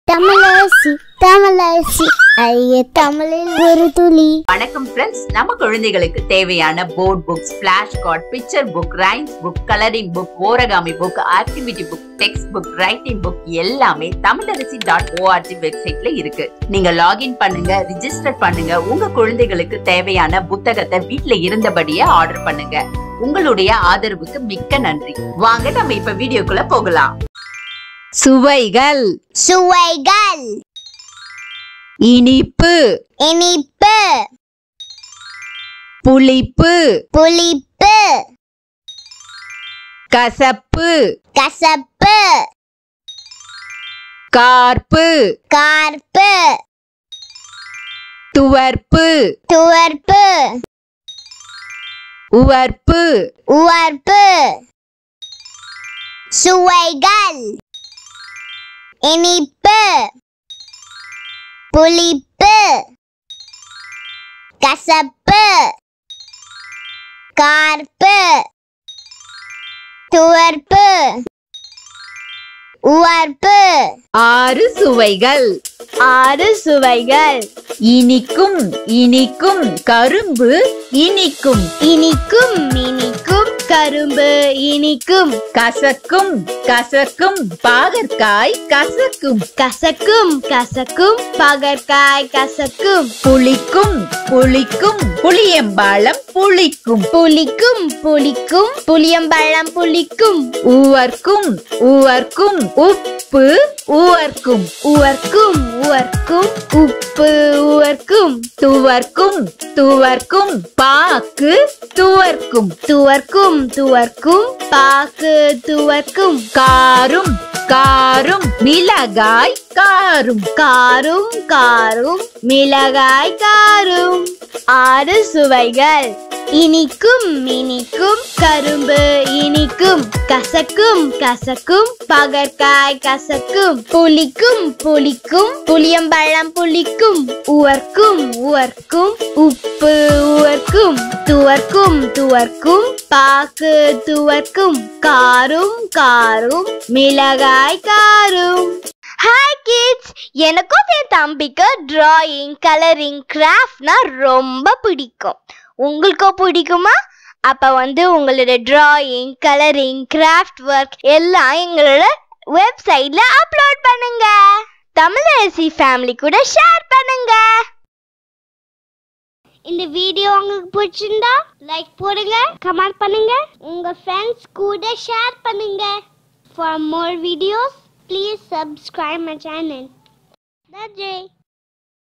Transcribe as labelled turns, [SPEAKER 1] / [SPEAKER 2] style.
[SPEAKER 1] தமிழரசி தமிழரசி ஐய தமிழில் ஒரு துளி
[SPEAKER 2] வணக்கம் ஃப்ரெண்ட்ஸ் நம்ம குழந்தைகளுக்கு தேவையான board books flash card picture book rhymes book colouring book origami book activity book text book writing book எல்லாமே தமிழரசி டாட் ஓஆர்ஜி வெப்சைட்ல இருக்கு நீங்க லாகின் பண்ணுங்க ரிஜிஸ்டர் பண்ணுங்க உங்க குழந்தைகளுக்கு தேவையான புத்தகத்தை வீட்ல இருந்தபடியே ஆர்டர் பண்ணுங்க உங்களுடைய ஆதரவுக்கு மிக்க நன்றி வாங்க நம்ம இப்ப வீடியோக்குள்ள போகலாம் சுவைகள்
[SPEAKER 1] சுவைகள்
[SPEAKER 2] இனிப்பு
[SPEAKER 1] இனிப்பு
[SPEAKER 2] புளிப்பு
[SPEAKER 1] புளிப்பு
[SPEAKER 2] கசப்பு
[SPEAKER 1] கசப்பு
[SPEAKER 2] கார்ப்பு
[SPEAKER 1] கார்ப்பு
[SPEAKER 2] துவர்ப்பு
[SPEAKER 1] துவர்ப்பு
[SPEAKER 2] உவர்ப்பு
[SPEAKER 1] உவர்ப்பு சுவைகள் இனிப்பு புளிப்பு கசப்பு கார்ப்பு துவர்ப்பு உவர்ப்பு
[SPEAKER 2] ஆறு சுவைகள்
[SPEAKER 1] ஆறு சுவைகள்
[SPEAKER 2] இனிக்கும் இனிக்கும் கரும்பு இனிக்கும்
[SPEAKER 1] இனிக்கும் இனிக்கும் கரும்பு இனிக்கும்
[SPEAKER 2] கசக்கும் கசக்கும் பாகற்காய் கசக்கும்
[SPEAKER 1] கசக்கும் கசக்கும் பகற்காய் கசக்கும்
[SPEAKER 2] புளிக்கும் புளிக்கும் புளியம்பாளம் புளிக்கும்
[SPEAKER 1] புளிக்கும் புளிக்கும் புளியம்பழம் புளிக்கும்
[SPEAKER 2] உவர்க்கும் உவர்க்கும் உப்பு உவர்க்கும்
[SPEAKER 1] உவர்க்கும் உவர்க்கும் உப்பு உவர்க்கும்
[SPEAKER 2] துவர்க்கும் துவர்க்கும் பாக்கு துவர்க்கும்
[SPEAKER 1] துவர்க்கும் துவர்க்கும் பாக்கு துவர்க்கும்
[SPEAKER 2] காரும் காரும் மிளகாய் காரும்
[SPEAKER 1] காரும் காரும் மிளகாய் காரும் ஆறு சுவைகள் இனிக்கும் இனிக்கும் கரும்பு இனிக்கும் கசக்கும் கசக்கும் பகற்காய் கசக்கும் புளிக்கும் புளிக்கும் புளியம்பழம் புளிக்கும் உவர்க்கும் உவர்க்கும் உப்பு உவர்க்கும் துவர்க்கும் துவர்க்கும் பாக்கு துவர்க்கும் காரும் காரும் மிளகாய் காரும் ஹாய் கிட்ஸ் எனக்கும் என் தம்பிக்கு டிராயிங் கலரிங் கிராஃப்ட்னா ரொம்ப பிடிக்கும் உங்களுக்கும் பிடிக்குமா அப்ப வந்து உங்களோட டிராயிங் கலரிங் கிராஃப்ட் ஒர்க் எல்லாம் எங்களோட வெப்சைட்ல அப்லோட் பண்ணுங்க தமிழரசி ஃபேமிலி கூட ஷேர் பண்ணுங்க இந்த வீடியோ உங்களுக்கு பிடிச்சிருந்தா லைக் போடுங்க கமெண்ட் பண்ணுங்க உங்க ஃப்ரெண்ட்ஸ் கூட ஷேர் பண்ணுங்க for more videos please subscribe my channel நன்றி